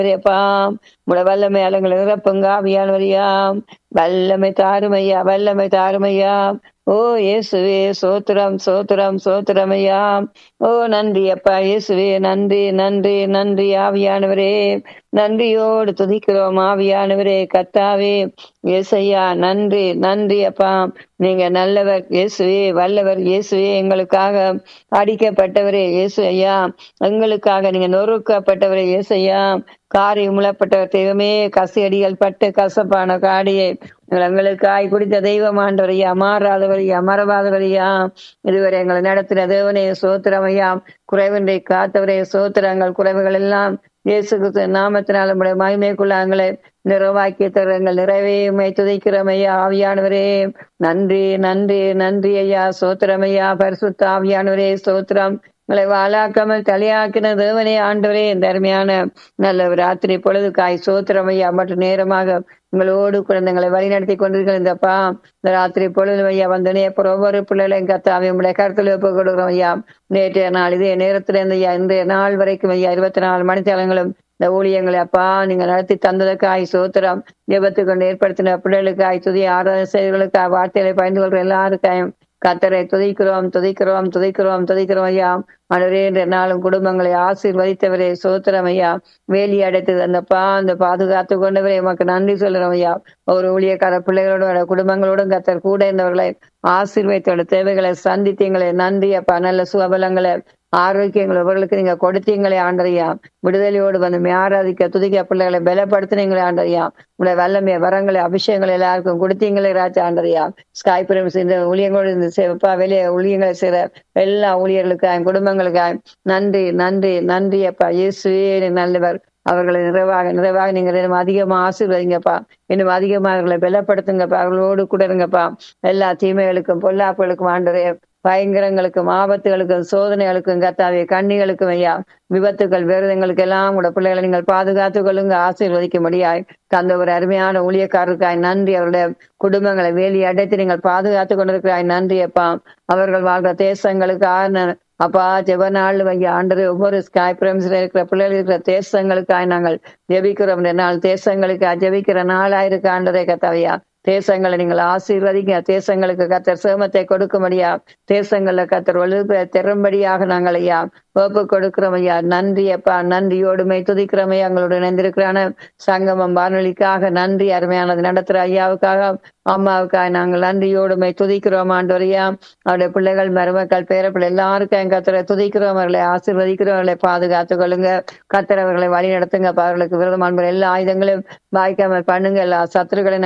அப்பா உட வல்லமை அலங்களை நிரப்புங்க ஆவியானவரியாம் வல்லமை தாருமையா வல்லமை தாருமையா ஓ இயேசுவே சோத்திரம் சோத்திரம் சோத்திரமையா ஓ நன்றி அப்பா இயேசுவே நன்றி நன்றி நன்றி ஆவியானவரே நன்றியோடு துதிக்கிறோம் ஆவியானவரே கத்தாவே இயேசையா நன்றி நன்றி அப்பா நீங்க நல்லவர் இயேசுவே வல்லவர் இயேசுவே எங்களுக்காக அடிக்கப்பட்டவரே இயேசு ஐயா எங்களுக்காக நீங்க நொறுக்கப்பட்டவரே இயேசையா காரி முளப்பட்டவர் தெய்வமே கசியடிகள் பட்டு கசப்பான காடியை எங்களுக்காய் குடித்த தெய்வம் ஆண்டவரையா மாறாதவரையா மறவாதவரையா இதுவரை எங்களை நடத்தின தேவனே சோத்திரமையா குறைவின்றை காத்தவரே சோத்திரங்கள் குறைவுகள் எல்லாம் இயேசு கிறிஸ்து நாமத்தினால் நம்முடைய மகிமைக்குள்ளாங்களை நிறைவாக்கி தருங்கள் நிறைவே உமை துதைக்கிறமையா ஆவியானவரே நன்றி நன்றி நன்றி ஐயா சோத்திரமையா பரிசுத்த ஆவியானவரே சோத்திரம் உங்களை வாழாக்காமல் தலையாக்கின தேவனே ஆண்டவரே இந்த அருமையான நல்ல ஒரு ராத்திரி பொழுதுக்காய் சோத்திரமையா மற்றும் நேரமாக உங்களோடு குழந்தைங்களை வழிநடத்தி கொண்டிருக்கிற இந்தப்பா இந்த ராத்திரி பொழுது ஐயா வந்தனே அப்புறம் ஒவ்வொரு பிள்ளைகளையும் கத்தாவை உங்களுடைய கருத்தில் ஒப்பு கொடுக்குறோம் ஐயா நேற்றைய நாள் இதே நேரத்துல இருந்து ஐயா இன்றைய நாள் வரைக்கும் ஐயா இருபத்தி நாலு மணித்தேலங்களும் இந்த ஊழியங்களை அப்பா நீங்க நடத்தி தந்ததுக்காய் சோத்திரம் விபத்து கொண்டு ஏற்படுத்தின பிள்ளைகளுக்காய் துதி ஆராதனை செய்திகளுக்காய் வார்த்தைகளை பயந்து கொள்ற எல்லாருக்காயும் கத்தரை துதிக்கிறோம் துதிக்கிறோம் துதிக்கிறோம் துதிக்கிறோம் ஐயா அன்றே என்ற நாளும் குடும்பங்களை ஆசீர்வதித்தவரே சோத்திரம் ஐயா வேலி அடைத்து அந்தப்பா அந்த பாதுகாத்து கொண்டவரே உமக்கு நன்றி சொல்கிறோம் ஐயா ஒரு ஊழியக்கார பிள்ளைகளோட குடும்பங்களோடும் கத்தர் கூட இருந்தவர்களை ஆசீர்வதித்தோட தேவைகளை சந்தித்தீங்களே நன்றி அப்பா நல்ல சுகபலங்களை ஆரோக்கியங்கள் இவர்களுக்கு நீங்க கொடுத்தீங்களே ஆண்டறியா விடுதலையோடு வந்து ஆராதிக்க துதிக்க பிள்ளைகளை பலப்படுத்தினீங்களே ஆண்டறியா உங்களை வல்லமைய வரங்களை அபிஷேகங்கள் எல்லாருக்கும் கொடுத்தீங்களே ராஜா ஆண்டறியா ஸ்காய் பிரேம்ஸ் இந்த ஊழியங்களோடு இந்த சேவப்பா வெளியே ஊழியங்களை செய்யற எல்லா ஊழியர்களுக்காக குடும்பங்களுக்காக நன்றி நன்றி நன்றி அப்பா இயேசுவே நல்லவர் அவர்களை நிறைவாக நிறைவாக நீங்க இன்னும் அதிகமா ஆசீர்வதிங்கப்பா இன்னும் அதிகமா அவர்களை பலப்படுத்துங்கப்பா அவர்களோடு கூட இருங்கப்பா எல்லா தீமைகளுக்கும் பொல்லாப்புகளுக்கும் ஆண்டரே பயங்கரங்களுக்கும் ஆபத்துகளுக்கும் சோதனைகளுக்கும் கத்தாவே கண்ணிகளுக்கும் ஐயா விபத்துகள் விரதங்களுக்கு எல்லாம் கூட பிள்ளைகளை நீங்கள் பாதுகாத்துக் கொள்ளுங்க ஆசீர்வதிக்கும்படியாய் தந்த ஒரு அருமையான ஊழியக்காரருக்காய் நன்றி அவருடைய குடும்பங்களை வேலி அடைத்து நீங்கள் பாதுகாத்துக் கொண்டிருக்கிறாய் நன்றி அப்பா அவர்கள் வாழ்ற தேசங்களுக்காக அப்பா ஜெப நாள் வைங்க ஆண்டரை ஒவ்வொரு ஸ்காய் பிரம்ஸ்ல இருக்கிற பிள்ளைகள் இருக்கிற தேசங்களுக்காய் நாங்கள் ஜெபிக்கிறோம் நாள் தேசங்களுக்கு ஜெபிக்கிற நாளாயிருக்கு ஆண்டரை கத்தவையா தேசங்களை நீங்கள் ஆசீர்வதிங்க தேசங்களுக்கு கத்தர் சேமத்தை கொடுக்கும்படியா தேசங்கள்ல கத்தர் ஒழுங்கு தெரும்படியாக நாங்கள் ஐயா ஒப்பு கொடுக்கிறோம் ஐயா நன்றி அப்பா நன்றியோடுமை துதிக்கிறோம் ஐயா எங்களோட இணைந்திருக்கிறான சங்கமம் வானொலிக்காக நன்றி அருமையானது நடத்துற ஐயாவுக்காக அம்மாவுக்காக நாங்கள் நன்றியோடுமை துதிக்கிறோம் ஆண்டோரையா அவருடைய பிள்ளைகள் மருமக்கள் பேரப்பிள்ளை எல்லாருக்கும் கத்தரை துதிக்கிறோம் அவர்களை ஆசீர்வதிக்கிறோம் அவர்களை பாதுகாத்துக் கொள்ளுங்க கத்தர் அவர்களை வழி நடத்துங்க அவர்களுக்கு விரதமான எல்லா ஆயுதங்களையும் வாய்க்காமல் பண்ணுங்க எல்லா சத்துருகளை